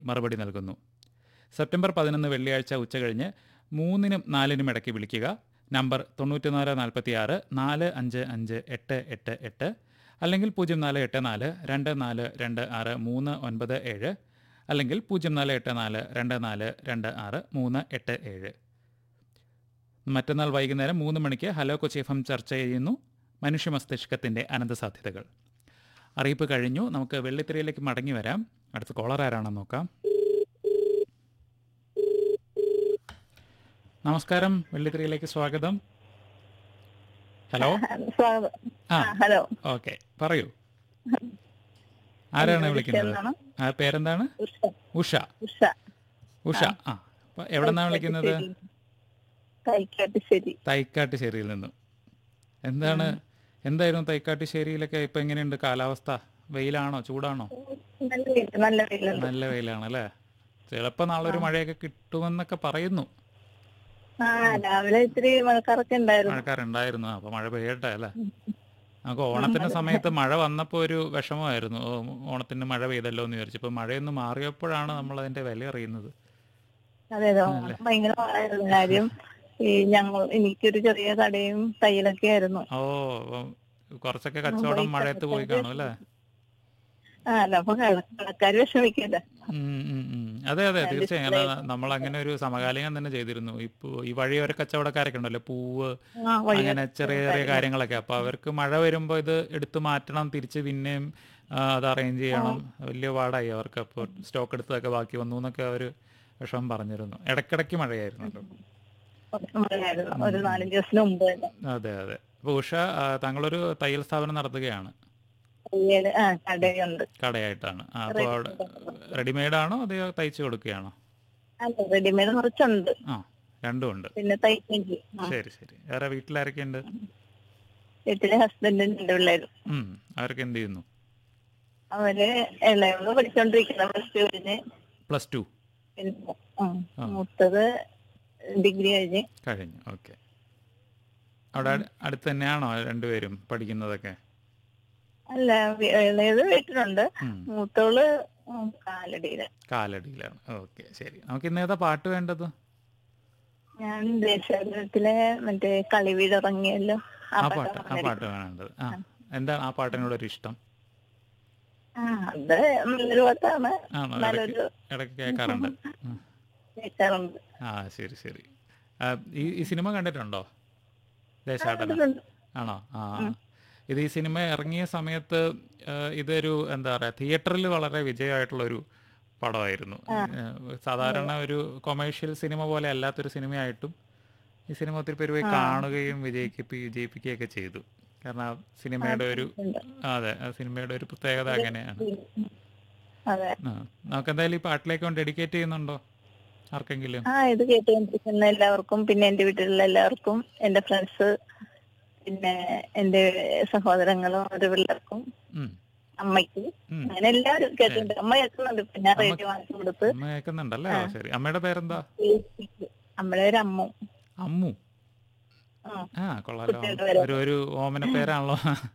മറുപടി നൽകുന്നു സെപ്റ്റംബർ പതിനൊന്ന് വെള്ളിയാഴ്ച ഉച്ചകഴിഞ്ഞ് മൂന്നിനും നാലിനും ഇടയ്ക്ക് വിളിക്കുക നമ്പർ തൊണ്ണൂറ്റിനാല് നാൽപ്പത്തി ആറ് നാല് അഞ്ച് അഞ്ച് എട്ട് എട്ട് എട്ട് അല്ലെങ്കിൽ പൂജ്യം നാല് എട്ട് നാല് രണ്ട് നാല് രണ്ട് ആറ് മൂന്ന് ഒൻപത് ഏഴ് അല്ലെങ്കിൽ പൂജ്യം നാല് എട്ട് നാല് രണ്ട് നാല് രണ്ട് ആറ് മൂന്ന് എട്ട് ഏഴ് മറ്റന്നാൾ വൈകുന്നേരം മൂന്ന് മണിക്ക് ഹലോ കൊച്ചി എഫ് എം ചർച്ച ചെയ്യുന്നു മനുഷ്യ മസ്തിഷ്കത്തിൻ്റെ അനന്ത സാധ്യതകൾ അറിയിപ്പ് കഴിഞ്ഞു നമുക്ക് വെള്ളിത്തിരയിലേക്ക് മടങ്ങി വരാം അടുത്ത കോളർ ആരാണെന്ന് നോക്കാം നമസ്കാരം വെള്ളിത്തിരയിലേക്ക് സ്വാഗതം ഹലോ സ്വാഗതം ആ ആ, ഹലോ ഓക്കെ പറയൂ ആരാണ് വിളിക്കുന്നത് എന്നാണ്? ആ പേരെന്താണ് ഉഷ ഉഷ ഉഷ ഉഷ ആ അപ്പൊ എവിടെ നിന്നാണ് വിളിക്കുന്നത് കൈക്കാട്ടുശ്ശേരി തൈക്കാട്ടുശ്ശേരിയിൽ നിന്നും എന്താണ് എന്തായിരുന്നു തൈക്കാട്ടുശ്ശേരിയിലൊക്കെ ഇപ്പൊ എങ്ങനെയുണ്ട് കാലാവസ്ഥ വെയിലാണോ ചൂടാണോ നല്ല വെയിൽ നല്ല വെയിലുണ്ട് നല്ല വെയിലാണ് അല്ലേ ചിലപ്പോ നാളെ ഒരു മഴയൊക്കെ കിട്ടുമെന്നൊക്കെ പറയുന്നു ആ രാവിലെ ഇത്തിരി മഴക്കാറൊക്കെ ഉണ്ടായിരുന്നു മഴക്കാരുണ്ടായിരുന്നു അപ്പൊ മഴ പെയ്യട്ടെ അല്ലേ നമുക്ക് ഓണത്തിന്റെ സമയത്ത് മഴ വന്നപ്പോ ഒരു വിഷമമായിരുന്നു ഓ, ഓണത്തിന് മഴ പെയ്തല്ലോ എന്ന് വിചാരിച്ചു ഇപ്പൊ മഴയൊന്ന് മാറിയപ്പോഴാണ് നമ്മൾ അതിന്റെ വില അറിയുന്നത് അതെ അതെ ഓണം ഭയങ്കര മഴയായിരുന്നു കാര്യം ഈ ഞങ്ങൾ എനിക്കൊരു ചെറിയ കടയും തയ്യലൊക്കെ ആയിരുന്നു ഓ അപ്പം കുറച്ചൊക്കെ കച്ചവടം മഴയത്ത് പോയി കാണും അല്ലേ ആ അല്ല അപ്പൊ കടക്കാര് വിഷമിക്കല്ല ഉം, ഉം, ഉം. അതെ അതെ തീർച്ചയായും കാരണം നമ്മൾ അങ്ങനെ ഒരു സമകാലികം തന്നെ ചെയ്തിരുന്നു ഇപ്പൊ ഈ വഴിയോര കച്ചവടക്കാരൊക്കെ ഉണ്ടല്ലോ പൂവ് ആ വഴി അങ്ങനെ ചെറിയ ചെറിയ കാര്യങ്ങളൊക്കെ അപ്പൊ അവർക്ക് മഴ വരുമ്പോ ഇത് എടുത്തു മാറ്റണം തിരിച്ച് പിന്നെയും ആ, അത് അറേഞ്ച് ചെയ്യണം വലിയ പാടായി അവർക്ക് അപ്പോൾ സ്റ്റോക്ക് എടുത്തതൊക്കെ ബാക്കി വന്നു എന്നൊക്കെ അവർ വിഷമം പറഞ്ഞിരുന്നു ഇടയ്ക്കിടയ്ക്ക് മഴയായിരുന്നല്ലോ മഴയായിരുന്നു ഒരു നാലഞ്ച് ദിവസത്തിന് മുമ്പ് തന്നെ അതെ അതെ അപ്പൊ ഉഷ ആ, താങ്കളൊരു തയ്യൽ സ്ഥാപനം നടത്തുകയാണ് തയ്യല് ആ കടയുണ്ട് കടയായിട്ടാണ് ആ, അപ്പോൾ അവിടെ റെഡിമെയ്ഡ് ആണോ അതെയോ തയ്ച്ചു കൊടുക്കുകയാണോ അല്ല റെഡിമെയ്ഡ് കുറച്ചുണ്ട് ആ രണ്ടും ഉണ്ട് പിന്നെ തയ്ക്കെങ്കിൽ ശരി ശരി വേറെ വീട്ടിലാരൊക്കെ ഉണ്ട് വീട്ടിലെ ഹസ്ബൻഡും രണ്ട് പിള്ളേരും ഉം അവരൊക്കെ എന്ത് ചെയ്യുന്നു അവര് ഇളയവള് പഠിച്ചോണ്ടിരിക്കുന്ന പ്ലസ് ടു കഴിഞ്ഞ് പ്ലസ് ടു പിന്നെ ഉം, ആ. മൂത്തത് ഡിഗ്രി കഴിഞ്ഞ് കഴിഞ്ഞു ഓക്കെ അവിടെ അട്- അടുത്ത് തന്നെയാണോ രണ്ടുപേരും പഠിക്കുന്നതൊക്കെ അല്ല വി- ഇളയത് വീട്ടിലുണ്ട് ഉം, മൂത്തവള് ഉം, കാലടിയില് കാലടിയിലാണ് ഓക്കെ ശരി നമുക്ക് ഇന്ന് ഏതാ പാട്ട് വേണ്ടത് ഞാൻ ദേശാടനത്തിലെ മറ്റേ കളി വീടിറങ്ങിയല്ലോ ആ പാട്ട് ആ പാട്ട് വേണ്ടത് ആ എന്താണ് ആ പാട്ടിനോട് ഒരു ഇഷ്ടം ആ അത് നല്ലൊരു പാട്ടാണ് ആണോ നല്ലൊരു ഇടയ്ക്ക് ഇടയ്ക്ക് കേൾക്കാറുണ്ട് ഉം. കേൾക്കാറുണ്ട് ആ ശരി ശരി ആ, ഈ ഈ സിനിമ കണ്ടിട്ടുണ്ടോ ദേശാടനം കണ്ടിട്ടുണ്ട്. ആണോ ആ ഇത് ഈ സിനിമ ഇറങ്ങിയ സമയത്ത് ആ, ഇതൊരു എന്താ പറയാ തിയേറ്ററിൽ വളരെ വിജയമായിട്ടുള്ള ഒരു പടമായിരുന്നു ഏഹ് സാധാരണ ഒരു കൊമേഴ്ഷ്യൽ സിനിമ പോലെ അല്ലാത്തൊരു സിനിമയായിട്ടും ഈ സിനിമ ഒത്തിരി പേര് പോയി കാണുകയും വിജയിപ്പി വിജയിപ്പിക്കുകയൊക്കെ ചെയ്തു കാരണം ആ സിനിമയുടെ ഒരു അതെ ആ സിനിമയുടെ ഒരു പ്രത്യേകത അങ്ങനെയാണ് അതെ ആ നമുക്ക് എന്തായാലും ഈ പാട്ടിലേക്ക് കൊണ്ട് ഡെഡിക്കേറ്റ് ചെയ്യുന്നുണ്ടോ ആർക്കെങ്കിലും ആ ഇത് കേട്ടുകൊണ്ടിരിക്കുന്ന എല്ലാവർക്കും പിന്നെ എന്റെ വീട്ടിലുള്ള എല്ലാവർക്കും എന്റെ ഫ്രണ്ട്സ് പിന്നെ എന്റെ സഹോദരങ്ങളും ഒരു പിള്ളേർക്കും ഉം. അമ്മയ്ക്ക് ഉം. അങ്ങനെ എല്ലാവരും കേട്ടിട്ടുണ്ട് അമ്മ കേൾക്കുന്നുണ്ട് പിന്നെ റേഡിയോ വാങ്ങിച്ചു കൊടുത്ത് അമ്മ കേൾക്കുന്നുണ്ടല്ലേ ആ, ശരി അമ്മയുടെ പേരെന്താ നമ്മുടെ ഒരു അമ്മ അമ്മു ആ. ആ കൊള്ളാലോ കുട്ടികളുടെ പേര്. ഒരു ഒരു ഓമന പേരാണല്ലോ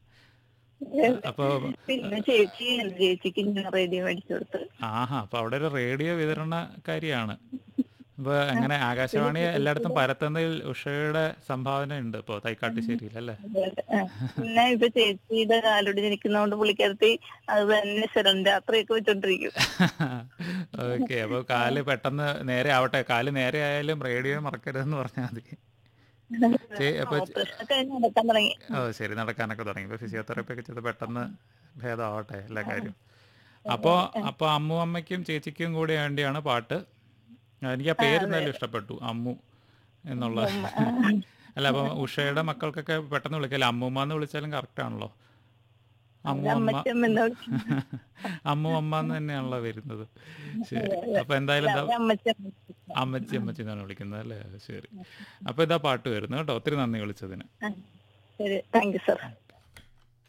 അപ്പൊ പിന്നെ ചേച്ചി എന്റെ ചേച്ചിക്ക് ഞാൻ റേഡിയോ മേടിച്ചു കൊടുത്ത് ആഹാ അപ്പൊ അവിടെ ഒരു റേഡിയോ വിതരണക്കാരിയാണ് അപ്പൊ അങ്ങനെ ആകാശവാണി എല്ലായിടത്തും പരത്തുന്നതിൽ ഉഷയുടെ സംഭാവന ഉണ്ട് ഇപ്പൊ തൈക്കാട്ടുശ്ശേരിയിൽ അല്ലേ ആ. പിന്നെ ഇപ്പൊ ചേച്ചിയുടെ കാലൊടി ജനിക്കുന്നതുകൊണ്ട് പുള്ളിക്കാരത്തി അത് തന്നെ സ്ഥലം രാത്രിയൊക്കെ വെച്ചോണ്ടിരിക്കും ഓക്കെ അപ്പൊ കാല് പെട്ടെന്ന് നേരെ ആവട്ടെ കാല് നേരെ ആയാലും റേഡിയോ മറക്കരുതെന്ന് പറഞ്ഞാൽ മതി ചേ- അപ്പൊ ചെ- ഓപ്പറേഷൻ കഴിഞ്ഞ് നടക്കാൻ തുടങ്ങി ഓ ശരി നടക്കാനൊക്കെ തുടങ്ങി ഇപ്പൊ ഫിസിയോതെറാപ്പി ഒക്കെ ചെയ്ത് പെട്ടെന്ന് ഭേദമാവട്ടെ എല്ലാ കാര്യം അപ്പോ അപ്പൊ അമ്മു അമ്മയ്ക്കും ചേച്ചിക്കും കൂടി വേണ്ടിയാണ് പാട്ട് ആ, എനിക്ക് ആ പേര് എന്തായാലും ഇഷ്ടപ്പെട്ടു അമ്മു എന്നുള്ള അല്ല അപ്പൊ ഉഷയുടെ മക്കൾക്കൊക്കെ പെട്ടെന്ന് വിളിക്കല്ലേ അമ്മൂമ്മ എന്ന് വിളിച്ചാലും കറക്റ്റ് ആണല്ലോ അമ്മു അമ്മ അമ്മച്ചും എന്താ അമ്മു അമ്മ എന്ന് തന്നെയാണല്ലോ വരുന്നത് ശരി അപ്പൊ എന്തായാലും എന്താ അമ്മച്ചും അമ്മച്ചി അമ്മച്ചി എന്നാണ് വിളിക്കുന്നത് അല്ലേ ശരി അപ്പൊ ഇതാ പാട്ട് വരുന്നു കേട്ടോ ഒത്തിരി നന്ദി വിളിച്ചതിന് ശരി താങ്ക് യു സർ